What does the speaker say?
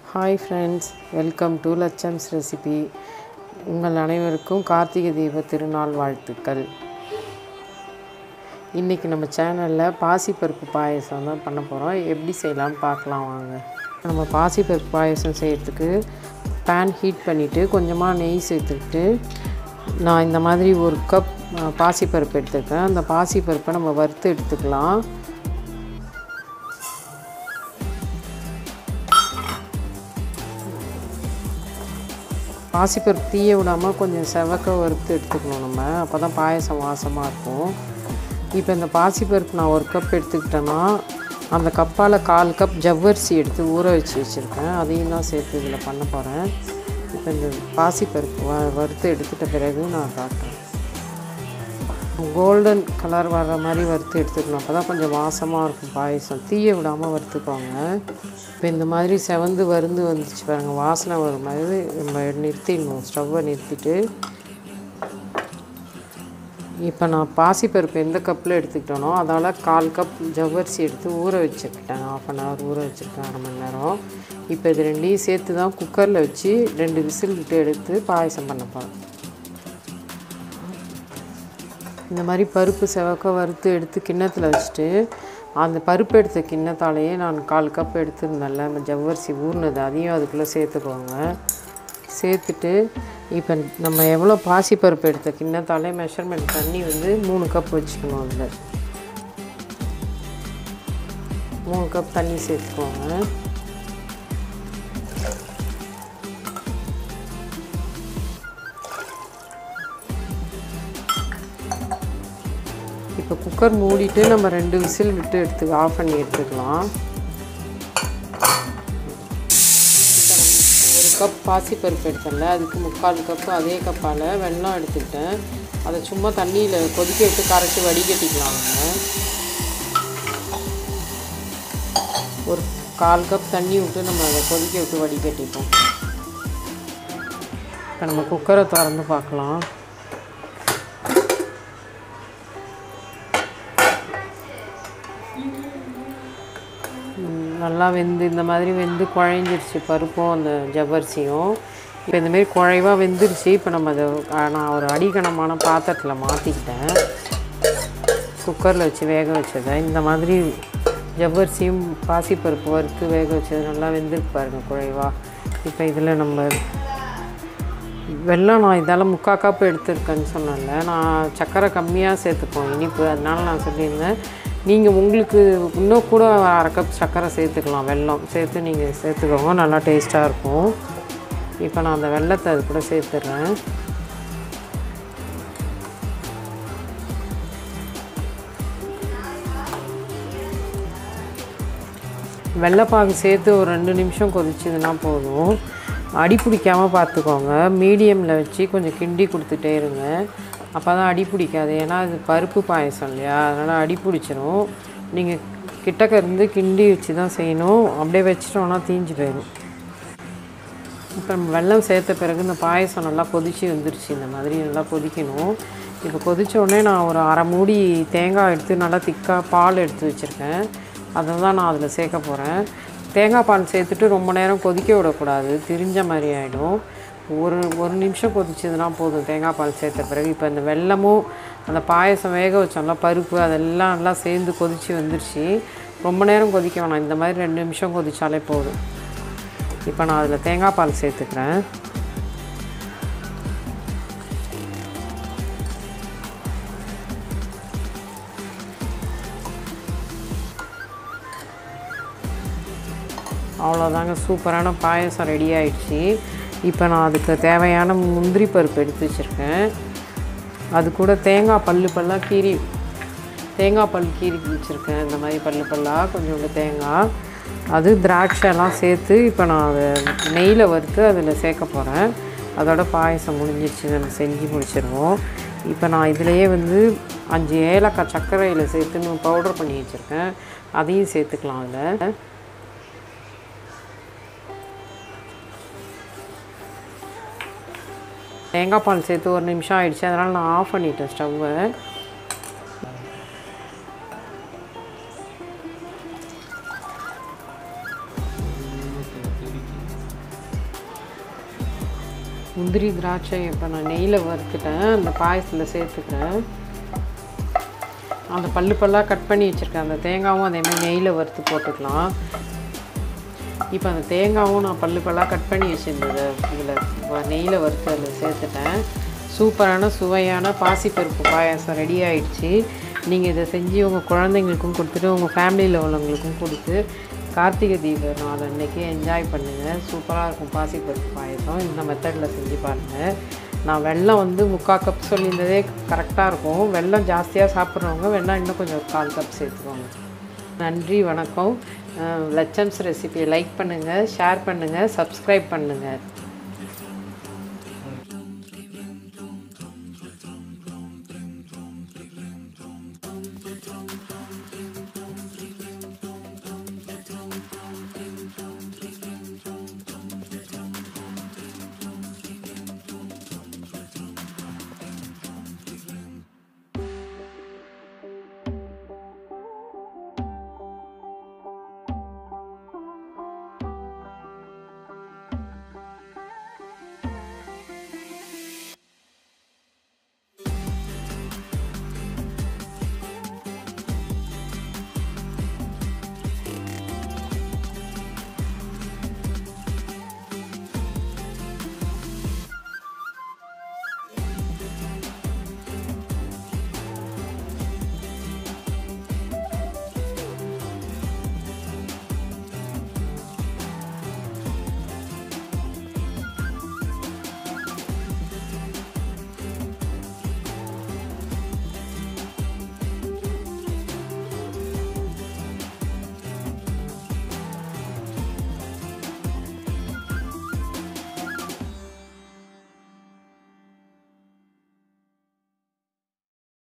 hi friends welcome to லட்சம்ஸ் recipe உங்கள் அனைவருக்கும் கார்த்திகை தீப திருநாள் வாழ்த்துக்கள் இன்றைக்கி நம்ம சேனலில் பாசிப்பருப்பு பாயசம் தான் பண்ண போகிறோம் எப்படி செய்யலாம்னு பார்க்கலாம் வாங்க நம்ம பாசிப்பருப்பு பாயசம் செய்கிறதுக்கு பேன் ஹீட் பண்ணிவிட்டு கொஞ்சமாக நெய் சேர்த்துக்கிட்டு நான் இந்த மாதிரி ஒரு கப் அஹ், பாசிப்பருப்பு எடுத்துருக்கேன் அந்த பாசிப்பருப்பை நம்ம வறுத்து எடுத்துக்கலாம் பாசிப்பருப்பு தீய விடாமல் கொஞ்சம் செவக்க வறுத்து எடுத்துக்கணும் நம்ம அப்போ தான் பாயசம் வாசமாக இருக்கும் இப்போ இந்த பாசிப்பருப்பு நான் ஒரு கப் எடுத்துக்கிட்டேன்னா அந்த கப்பால் கால் கப் ஜவ்வரிசி எடுத்து ஊற வச்சு வச்சுருக்கேன் அதையும் தான் சேர்த்து இதில் பண்ண போகிறேன் இப்போ இந்த பாசிப்பருப்பு வ வறுத்து எடுத்துட்ட பிறகு நான் காட்டுறேன் கோல்டன் கலர் வர்ற மாதிரி வறுத்து எடுத்துக்கணும் அப்போ தான் கொஞ்சம் வாசமாக இருக்கும் பாயசம் தீய விடாமல் வறுத்துக்கோங்க இப்போ இந்த மாதிரி செவந்து வருந்து வந்துச்சு பாருங்க வாசனை வரும் மாதிரி நம்ம நிறுத்திடணும் ஸ்டவ்வை நிறுத்திட்டு இப்போ நான் பாசிப்பருப்பு எந்த கப்பில் எடுத்துக்கிட்டேனோ அதால் கால் கப் ஜவ்வரிசி எடுத்து ஊற வச்சுக்கிட்டேன் ஆஃப் அன் ஹவர் ஊற வச்சுருக்கேன் அரை மணி நேரம் இப்போ இது ரெண்டையும் சேர்த்து தான் குக்கரில் வச்சு ரெண்டு விசில் விட்டு எடுத்து பாயசம் பண்ண போகிறேன் இந்த மாதிரி பருப்பு செவக்க வறுத்து எடுத்து கிண்ணத்தில் வச்சுட்டு அந்த பருப்பு எடுத்த கிண்ணத்தாலேயே நான் கால் கப் எடுத்துருந்தேன்ல அந்த ஜவ்வரிசி ஊறினது அதையும் அதுக்குள்ளே சேர்த்துக்கோங்க சேர்த்துட்டு இப்போ நம்ம எவ்வளோ பாசி பருப்பு எடுத்த கிண்ணத்தாலே மெஷர்மெண்ட் தண்ணி வந்து மூணு கப் வச்சுக்கணும் அதில் மூணு கப் தண்ணி சேர்த்துக்கோங்க இப்போ குக்கர் மூடிட்டு நம்ம ரெண்டு விசில் விட்டு எடுத்து ஆஃப் பண்ணி எடுத்துக்கலாம் ஒரு கப் பாசிப்பருப்பு எடுத்தேன்ல அதுக்கு முக்கால் கப்பு அதே கப்பால் வெல்லம் எடுத்துக்கிட்டேன் அதை சும்மா தண்ணியில் கொதிக்க விட்டு கரைச்சி வடிகட்டிக்கலாம் நம்ம ஒரு கால் கப் தண்ணி விட்டு நம்ம அதை கொதிக்க விட்டு வடிகட்டிப்போம் இப்போ நம்ம குக்கரை திறந்து பார்க்கலாம் ம், நல்லா வெந்து இந்த மாதிரி வெந்து குழஞ்சிருச்சு பருப்பும் அந்த ஜவ்வரிசியும் இப்போ இந்தமாரி குழைவாக வெந்துருச்சு இப்போ நம்ம அதை ஆ, நான் ஒரு அடிகனமான பாத்திரத்தில் மாற்றிக்கிட்டேன் குக்கரில் வச்சு வேக வச்சதை இந்த மாதிரி ஜவ்வரிசியும் பாசிப்பருப்பு வறுத்து வேக வச்சது நல்லா வெந்திருக்கு பாருங்க குழைவா இப்போ இதில் நம்ம வெல்லம் நான் இதால் முக்கால் கப் எடுத்திருக்கேன்னு சொன்னேன்ல நான் சர்க்கரை கம்மியாக சேர்த்துப்போம் இனிப்பு அதனால நான் சொல்லியிருந்தேன் நீங்கள் உங்களுக்கு இன்னும் கூட அரை கப் சர்க்கரை சேர்த்துக்கலாம் வெல்லம் சேர்த்து நீங்கள் சேர்த்துக்கோங்க நல்லா டேஸ்ட்டாக இருக்கும் இப்போ நான் அந்த வெல்லத்தை அது கூட சேர்த்துட்றேன் வெள்ளைப்பாகு சேர்த்து ஒரு ரெண்டு நிமிஷம் கொதிச்சதுன்னா போதும் அடி பிடிக்காமல் பார்த்துக்கோங்க மீடியமில் வச்சு கொஞ்சம் கிண்டி கொடுத்துட்டே இருங்க அப்போ தான் அடி பிடிக்காது ஏன்னா இது பருப்பு பாயசம் இல்லையா அதனால் அடி பிடிச்சிரும் நீங்கள் கிட்டக்க இருந்து கிண்டி வச்சு தான் செய்யணும் அப்படியே வச்சிட்டோன்னா தீஞ்சு போயிடும் இப்போ நம்ம வெல்லம் சேர்த்த பிறகு இந்த பாயசம் நல்லா கொதிச்சு வந்துருச்சு இந்த மாதிரி நல்லா கொதிக்கணும் இப்போ கொதிச்ச உடனே நான் ஒரு அரை மூடி தேங்காய் எடுத்து நல்லா திக்காக பால் எடுத்து வச்சுருக்கேன் அதை தான் நான் அதில் சேர்க்க போகிறேன் தேங்காய் பால் சேர்த்துட்டு ரொம்ப நேரம் கொதிக்க விடக்கூடாது திரிஞ்ச மாதிரி ஆகிடும் ஒரு ஒரு நிமிஷம் கொதிச்சதுன்னா போதும் தேங்காய் பால் சேர்த்த பிறகு இப்போ இந்த வெல்லமும் அந்த பாயசம் வேக வச்சோம்ல பருப்பு அதெல்லாம் நல்லா சேர்ந்து கொதிச்சு வந்துருச்சு ரொம்ப நேரம் கொதிக்க வேணாம் இந்த மாதிரி ரெண்டு நிமிஷம் கொதிச்சாலே போதும் இப்போ நான் அதில் தேங்காய் பால் சேர்த்துக்கிறேன் அவ்வளோதாங்க சூப்பரான பாயசம் ரெடி ஆயிடுச்சு இப்போ நான் அதுக்கு தேவையான முந்திரி பருப்பு எடுத்து வச்சுருக்கேன் அது கூட தேங்காய் பல்லு பல்லாக கீறி தேங்காய் பல் கீறி வச்சுருக்கேன் இந்த மாதிரி பல்லு பல்லாக கொஞ்சோண்டு தேங்காய் அது திராட்சைலாம் சேர்த்து இப்போ நான் அதை நெய்யில் வறுத்து அதில் சேர்க்க போகிறேன் அதோட பாயசம் முடிஞ்சிருச்சு நம்ம செஞ்சு முடிச்சிருவோம் இப்போ நான் இதிலையே வந்து அஞ்சு ஏலக்காய் சர்க்கரையில் சேர்த்து பவுடர் பண்ணி வச்சுருக்கேன் அதையும் சேர்த்துக்கலாம் அதில் தேங்காய் பால் சேர்த்து ஒரு நிமிஷம் ஆயிடுச்சு அதனால் நான் ஆஃப் பண்ணிட்டேன் ஸ்டவ்வை முந்திரி திராட்சை இப்போ நான் நெய்யில் வறுத்துட்டேன் அந்த பாயசத்தில் சேர்த்துக்கிறேன் அந்த பல்லு பல்லாக கட் பண்ணி வச்சுருக்கேன் அந்த தேங்காவும் அதேமாதிரி நெய்யில் வறுத்து போட்டுக்கலாம் இப்போ அந்த தேங்காவும் நான் பல்லு பல்லாக கட் பண்ணி வச்சுருந்தது இதில் நெய்யில் வறுத்து அதில் சேர்த்துட்டேன் சூப்பரான சுவையான பாசிப்பருப்பு பாயாசம் ரெடி ஆயிடுச்சு நீங்கள் இதை செஞ்சு உங்கள் குழந்தைங்களுக்கும் கொடுத்துட்டு உங்கள் ஃபேமிலியில் உள்ளவங்களுக்கும் கொடுத்து கார்த்திகை தீப நாள் அன்னைக்கு என்ஜாய் பண்ணுங்கள் சூப்பராக இருக்கும் பாசிப்பருப்பு பாயசம் இந்த மெத்தடில் செஞ்சு பாருங்கள் நான் வெல்லம் வந்து முக்கால் கப் சொல்லியிருந்ததே கரெக்டாக இருக்கும் வெல்லம் ஜாஸ்தியாக சாப்பிட்றவங்க வெல்லம் இன்னும் கொஞ்சம் ஒரு கால் கப் சேர்த்துக்கோங்க நன்றி வணக்கம் லட்சம்ஸ் ரெசிபியை லைக் பண்ணுங்கள் ஷேர் பண்ணுங்கள் சப்ஸ்கிரைப் பண்ணுங்கள்